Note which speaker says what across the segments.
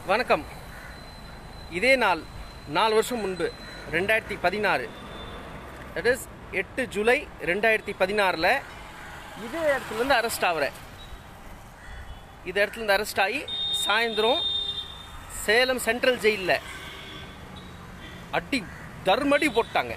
Speaker 1: வணக்கம் இதே நாள் நாலு வருஷம் முன்பு ரெண்டாயிரத்தி பதினாறு தட் இஸ் எட்டு ஜூலை ரெண்டாயிரத்தி பதினாறில் இதே இடத்துலேருந்து அரெஸ்ட் ஆகிறேன் இந்த இடத்துலேருந்து அரெஸ்ட் ஆகி சாயந்தரம் சேலம் சென்ட்ரல் ஜெயிலில் அடி தர்மடி போட்டாங்க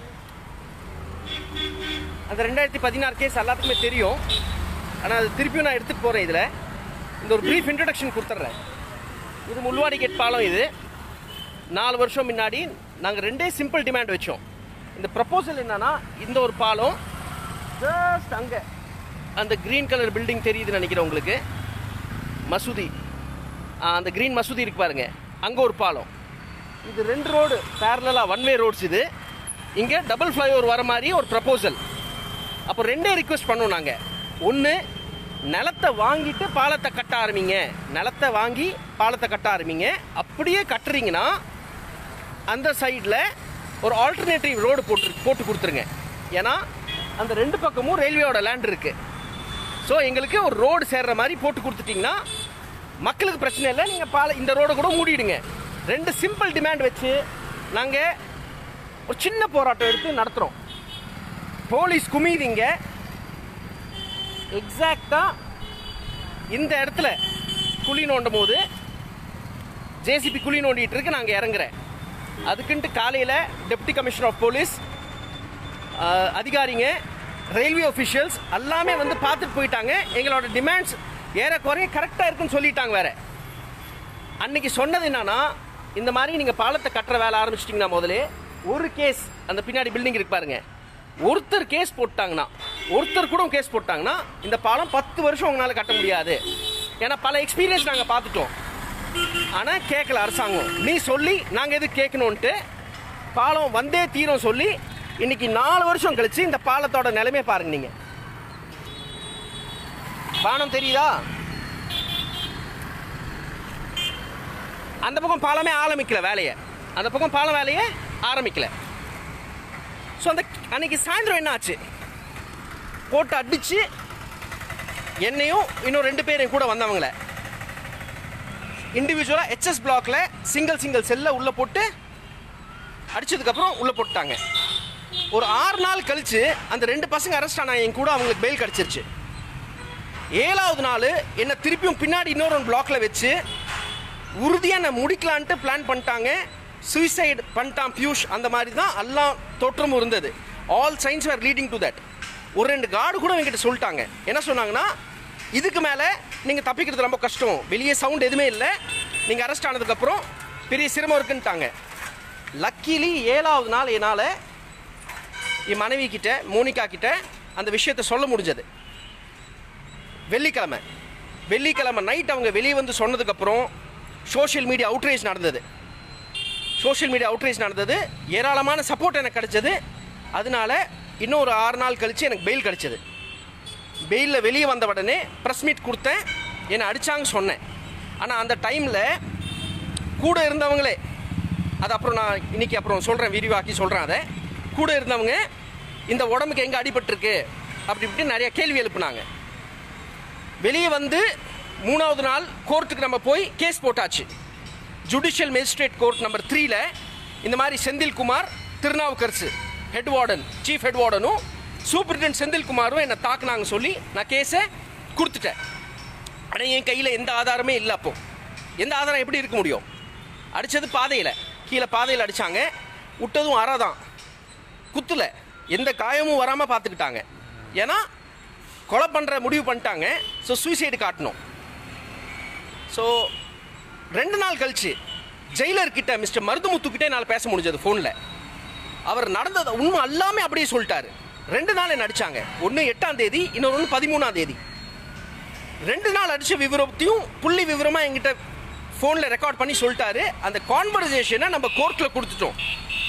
Speaker 1: அந்த ரெண்டாயிரத்தி பதினாறு கேஸ் எல்லாத்துக்குமே தெரியும் ஆனால் அது திருப்பியும் நான் எடுத்துகிட்டு போகிறேன் இதில் இந்த ஒரு ப்ரீஃப் இன்ட்ரடக்ஷன் கொடுத்துட்றேன் இது முள்வாடி கேட் பாலம் இது நாலு வருஷம் முன்னாடி நாங்கள் ரெண்டே சிம்பிள் டிமாண்ட் வச்சோம் இந்த ப்ரப்போசல் என்னன்னா இந்த ஒரு பாலம் ஜஸ்ட் அங்கே அந்த க்ரீன் கலர் பில்டிங் தெரியுதுன்னு நினைக்கிறேன் உங்களுக்கு மசூதி ஆ, அந்த க்ரீன் மசூதி இருக்கு பாருங்க அங்கே ஒரு பாலம் இது ரெண்டு ரோடு பேரலாக ஒன் வே ரோட்ஸ் இது இங்கே டபுள் ஃப்ளைஓவர் வர மாதிரி ஒரு ப்ரப்போசல் அப்போ ரெண்டே ரிக்வெஸ்ட் பண்ணோம் நாங்கள் ஒன்று நிலத்தை வாங்கிட்டு பாலத்தை கட்ட ஆரம்பிங்க நிலத்தை வாங்கி பாலத்தை கட்ட ஆரம்பிங்க அப்படியே கட்டுறீங்கன்னா அந்த சைடில் ஒரு ஆல்டர்னேட்டிவ் ரோடு போட்டு போட்டு கொடுத்துருங்க ஏன்னா அந்த ரெண்டு பக்கமும் ரயில்வேயோட லேண்ட் இருக்குது ஸோ எங்களுக்கு ஒரு ரோடு சேர்ற மாதிரி போட்டு கொடுத்துட்டிங்கன்னா மக்களுக்கு பிரச்சனை இல்லை நீங்கள் பால இந்த ரோடை கூட மூடிடுங்க ரெண்டு சிம்பிள் டிமாண்ட் வச்சு நாங்கள் ஒரு சின்ன போராட்டம் எடுத்து நடத்துகிறோம் போலீஸ் குமியுதிங்க எக்ஸாக்டாக இந்த இடத்துல குழி நோண்டும் போது ஜேசிபி குழி நோண்டிட்டு இருக்கு நாங்கள் இறங்குறேன் அதுக்குன்ட்டு காலையில் டெப்டி கமிஷனர் ஆஃப் போலீஸ் அதிகாரிங்க ரயில்வே ஒஃபிஷியல்ஸ் எல்லாமே வந்து பார்த்துட்டு போயிட்டாங்க எங்களோட டிமாண்ட்ஸ் ஏறக்குறைய கரெக்டாக இருக்குன்னு சொல்லிட்டாங்க வேற அன்னைக்கு சொன்னது என்னன்னா இந்த மாதிரி நீங்கள் பாலத்தை கட்டுற வேலை ஆரம்பிச்சிட்டிங்கன்னா முதல்ல ஒரு கேஸ் அந்த பின்னாடி பில்டிங் இருக்கு பாருங்க ஒருத்தர் கேஸ் போட்டாங்கன்னா ஒருத்தர் கூட கேஸ் போட்டாங்கன்னா இந்த பாலம் பத்து வருஷம் உங்களால் கட்ட முடியாது ஏன்னா பல எக்ஸ்பீரியன்ஸ் நாங்கள் பார்த்துட்டோம் ஆனால் கேட்கல அரசாங்கம் நீ சொல்லி நாங்கள் எது கேட்கணுன்ட்டு பாலம் வந்தே தீரும் சொல்லி இன்னைக்கு நாலு வருஷம் கழிச்சு இந்த பாலத்தோட நிலைமை பாருங்க நீங்க பானம் தெரியுதா அந்த பக்கம் பாலமே ஆரம்பிக்கல வேலையை அந்த பக்கம் பாலம் வேலையை ஆரம்பிக்கல ஸோ அந்த அன்னைக்கு சாயந்தரம் என்ன ஆச்சு போட்டு அடிச்சு என்னையும் இன்னும் ரெண்டு பேரையும் கூட வந்தவங்கள இண்டிவிஜுவலாக ஹெச்எஸ் பிளாக்ல சிங்கிள் சிங்கிள் செல்ல உள்ள போட்டு அடிச்சதுக்கப்புறம் உள்ள போட்டாங்க ஒரு ஆறு நாள் கழிச்சு அந்த ரெண்டு பசங்க அரெஸ்ட் ஆனாங்க என் கூட அவங்களுக்கு பெயில் கிடச்சிருச்சு ஏழாவது நாள் என்னை திருப்பியும் பின்னாடி இன்னொரு பிளாக்ல வச்சு உறுதியாக நான் முடிக்கலான்ட்டு பிளான் பண்ணிட்டாங்க சூசைட் பண்ணிட்டான் பியூஷ் அந்த மாதிரி தான் எல்லாம் தோற்றமும் இருந்தது all signs are leading to that ஒரு ரெண்டு கார்டு கூட என்கிட்ட சொல்லிட்டாங்க என்ன சொன்னாங்கன்னா இதுக்கு மேலே நீங்கள் தப்பிக்கிறது ரொம்ப கஷ்டம் வெளியே சவுண்ட் எதுவுமே இல்லை நீங்கள் அரெஸ்ட் ஆனதுக்கப்புறம் பெரிய சிரமம் இருக்குன்ட்டாங்க லக்கிலி ஏழாவது நாள் என்னால் என் மனைவி கிட்ட மோனிகா கிட்ட அந்த விஷயத்தை சொல்ல முடிஞ்சது வெள்ளிக்கிழமை வெள்ளிக்கிழமை நைட் அவங்க வெளியே வந்து சொன்னதுக்கப்புறம் சோஷியல் மீடியா அவுட்ரேஜ் நடந்தது சோஷியல் மீடியா அவுட்ரேஜ் நடந்தது ஏராளமான சப்போர்ட் எனக்கு கிடைச்சது அதனால இன்னும் ஒரு ஆறு நாள் கழித்து எனக்கு பெயில் கிடைச்சது பெயிலில் வெளியே வந்த உடனே ப்ரெஸ் மீட் கொடுத்தேன் என்னை அடித்தாங்க சொன்னேன் ஆனால் அந்த டைமில் கூட இருந்தவங்களே அது அப்புறம் நான் இன்னைக்கு அப்புறம் சொல்கிறேன் விரிவாக்கி சொல்கிறேன் அதை கூட இருந்தவங்க இந்த உடம்புக்கு எங்கே அடிபட்டிருக்கு அப்படி இப்படி நிறைய கேள்வி எழுப்புனாங்க வெளியே வந்து மூணாவது நாள் கோர்ட்டுக்கு நம்ம போய் கேஸ் போட்டாச்சு ஜுடிஷியல் மேஜிஸ்ட்ரேட் கோர்ட் நம்பர் த்ரீல இந்த மாதிரி Senthilkumar Thirunavukkarasu head warden chief head வார்டனும் சூப்பரிண்டென்ட் செந்தில்குமாரும் என்னை தாக்குனாங்க சொல்லி நான் கேஸை கொடுத்துட்டேன் ஆனால் என் கையில் எந்த ஆதாரமே இல்லை அப்போ எந்த ஆதாரம் எப்படி இருக்க முடியும் அடித்தது பாதையில் கீழே பாதையில் அடித்தாங்க விட்டதும் அரை தான் குத்துல எந்த காயமும் வராமல் பார்த்துக்கிட்டாங்க ஏன்னா கொலை பண்ணுற முடிவு பண்ணிட்டாங்க ஸோ சூசைடு காட்டணும் ஸோ ரெண்டு நாள் கழிச்சு ஜெயிலர் கிட்ட மிஸ்டர் மருதுமுத்து கிட்ட என்னால் பேச முடிஞ்சது ஃபோனில் அவர் நடந்தது உண்மை எல்லாமே அப்படியே சொல்லிட்டாரு ரெண்டு நாள் என்ன அடிச்சாங்க ஒன்று எட்டாம் தேதி இன்னொரு ஒன்று பதிமூணாம் தேதி ரெண்டு நாள் அடிச்ச விவரத்தையும் புள்ளி விவரமாக என்கிட்ட ஃபோனில் ரெக்கார்ட் பண்ணி சொல்லிட்டாரு அந்த கான்வர்சேஷனை நம்ம கோர்ட்டில் கொடுத்துட்டோம்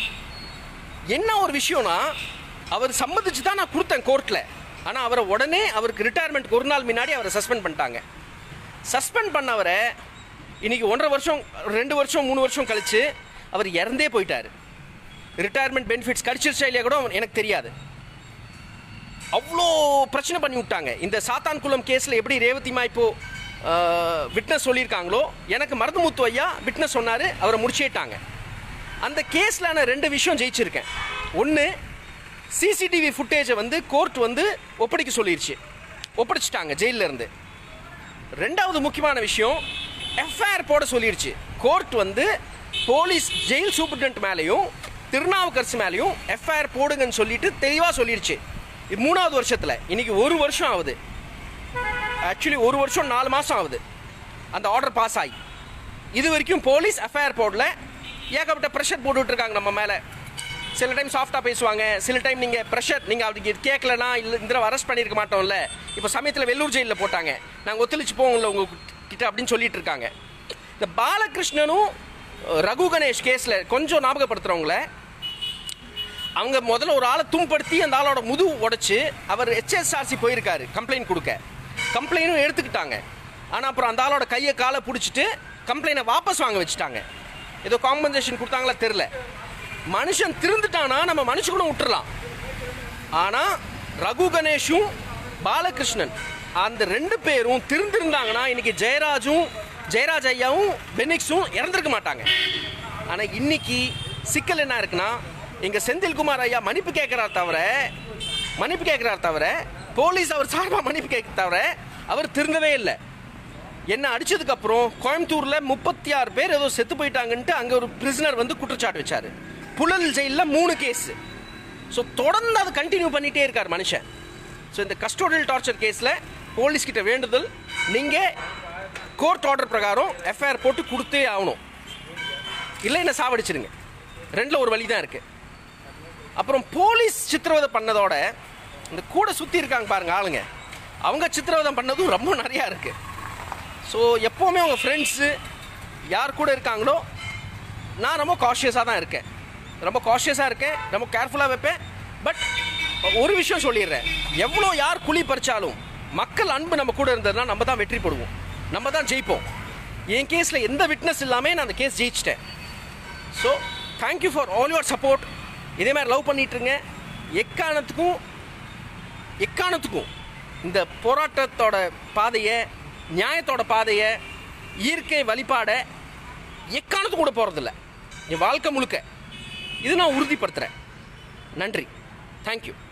Speaker 1: என்ன ஒரு விஷயம்னா அவர் சம்மதிச்சு தான் நான் கொடுத்தேன் கோர்ட்டில் ஆனால் அவரை உடனே அவருக்கு ரிட்டையர்மெண்ட் ஒரு நாள் முன்னாடி அவரை சஸ்பெண்ட் பண்ணிட்டாங்க சஸ்பெண்ட் பண்ணவரை இன்னைக்கு ஒன்றரை வருஷம் ரெண்டு வருஷம் மூணு வருஷம் கழிச்சு அவர் இறந்தே போயிட்டார் ரிட்டையர்மெண்ட் பெனிஃபிட்ஸ் கிடைச்சிருச்சா இல்லையா கூட எனக்கு தெரியாது அவ்வளோ பிரச்சனை பண்ணி விட்டாங்க இந்த சாத்தான்குளம் கேஸில் எப்படி ரேவதிமா இப்போ விட்னஸ் சொல்லியிருக்காங்களோ எனக்கு மருதுமுத்து ஐயா விட்னஸ் சொன்னார் அவரை முடிச்சிட்டாங்க அந்த கேஸில் நான் ரெண்டு விஷயம் ஜெயிச்சிருக்கேன் ஒன்று சிசிடிவி ஃபுட்டேஜை வந்து கோர்ட் வந்து ஒப்படைக்க சொல்லிருச்சு ஒப்படைச்சிட்டாங்க ஜெயில்ல இருந்து ரெண்டாவது முக்கியமான விஷயம் எஃப்ஐஆர் போட சொல்லிருச்சு கோர்ட் வந்து போலீஸ் ஜெயில் சூப்பர்டென்ட் மேலேயும் திருநாவுக்கரசு மேலேயும் எஃப்ஐஆர் போடுங்கன்னு சொல்லிட்டு தெளிவாக சொல்லிருச்சு இது மூணாவது வருஷத்தில் இன்னைக்கு ஒரு வருஷம் ஆகுது ஆக்சுவலி ஒரு வருஷம் நாலு மாதம் ஆகுது அந்த ஆர்டர் பாஸ் ஆகி இது வரைக்கும் போலீஸ் எஃப்ஐஆர் போடல ஏகப்பட்ட ப்ரெஷர் போட்டுட்டு இருக்காங்க நம்ம மேலே சில டைம் சாஃப்டாக பேசுவாங்க சில டைம் நீங்கள் ப்ரெஷர் நீங்கள் அப்படி கேட்கலனா இல்லை இந்த தடவை அரெஸ்ட் பண்ணியிருக்க மாட்டோம்ல இப்போ சமயத்தில் வெள்ளூர் ஜெயிலில் போட்டாங்க நாங்கள் ஒத்துழைச்சு போவோம்ல உங்க கிட்ட அப்படின்னு சொல்லிட்டு இருக்காங்க இந்த பாலகிருஷ்ணனும் அஹ், ரகு கணேஷ் கேஸில் கொஞ்சம் ஞாபகப்படுத்துகிறவங்கள அவங்க முதல்ல ஒரு ஆளை தும்படுத்தி அந்த ஆளோட முதுகு உடைச்சு அவர் ஹெச்எஸ்ஆர்சி போயிருக்காரு கம்ப்ளைண்ட் கொடுக்க கம்ப்ளைண்ட்டும் எடுத்துக்கிட்டாங்க ஆனால் அப்புறம் அந்த ஆளோட கையை காலை பிடிச்சிட்டு கம்ப்ளைண்ட்டை வாபஸ் வாங்க வச்சுட்டாங்க ஏதோ காம்பன்சேஷன் கொடுத்தாங்களா தெரில மனுஷன் திருந்துட்டானா நம்ம மனுஷன் கூட விட்டுறலாம் ஆனால் ரகு கணேஷும் பாலகிருஷ்ணன் அந்த ரெண்டு பேரும் திருந்திருந்தாங்கன்னா இன்னைக்கு ஜெயராஜும் ஜெயராஜ் ஐயாவும் பெனிக்ஸும் இறந்திருக்க மாட்டாங்க ஆனால் இன்னைக்கு சிக்கல் என்ன இருக்குன்னா எங்கள் செந்தில்குமார் ஐயா மன்னிப்பு கேட்குறார் தவிர மன்னிப்பு கேட்குறார் தவிர போலீஸ் அவர் சார்பாக மன்னிப்பு கேட்க தவிர அவர் திருந்தவே இல்லை என்ன அடிச்சதுக்கு அப்புறம் கோயம்புத்தூர்ல முப்பத்தி ஆறு பேர் ஏதோ செத்து போயிட்டாங்கன்ட்டு அங்க ஒரு பிரிசனர் வந்து குற்றச்சாட்டு வச்சாரு புழல் ஜெயிலில் மூணு கேஸ் ஸோ தொடர்ந்து அதை கண்டினியூ பண்ணிட்டே இருக்கார் மனுஷன் ஸோ இந்த கஸ்டோடியல் டார்ச்சர் கேஸில் போலீஸ் கிட்ட வேண்டுதல் நீங்கள் கோர்ட் ஆர்டர் பிரகாரம் எஃப்ஐஆர் போட்டு கொடுத்தே ஆகணும் இல்லை என்ன சாவடிச்சிருங்க ரெண்டில் ஒரு வழி தான் இருக்குது அப்புறம் போலீஸ் சித்திரவதை பண்ணதோட இந்த கூட சுற்றி இருக்காங்க பாருங்க ஆளுங்க அவங்க சித்திரவதை பண்ணதும் ரொம்ப நிறையா இருக்குது ஸோ எப்போவுமே உங்கள் ஃப்ரெண்ட்ஸு யார் கூட இருக்காங்களோ நான் ரொம்ப காஷியஸாக தான் இருக்கேன் ரொம்ப காஷியஸாக இருக்கேன் ரொம்ப கேர்ஃபுல்லாக வைப்பேன் பட் ஒரு விஷயம் சொல்லிடுறேன் எவ்வளோ யார் குழி பறிச்சாலும் மக்கள் அன்பு நம்ம கூட இருந்ததுன்னா நம்ம தான் வெற்றி போடுவோம் நம்ம தான் ஜெயிப்போம் என் கேஸில் எந்த விட்னஸ் இல்லாமல் நான் அந்த கேஸ் ஜெயிச்சிட்டேன் so thank you for all your support இதே மாதிரி லவ் பண்ணிட்டுருங்க எக்காரணத்துக்கும் எக்காரணத்துக்கும் இந்த போராட்டத்தோட பாதையை நியாயத்தோட பாதையை இயற்கை வழிபாடை எக்காரணத்துக்கு கூட போகிறதில்ல என் வாழ்க்கை முழுக்க இது நான் உறுதிப்படுத்துகிறேன் நன்றி தேங்க்யூ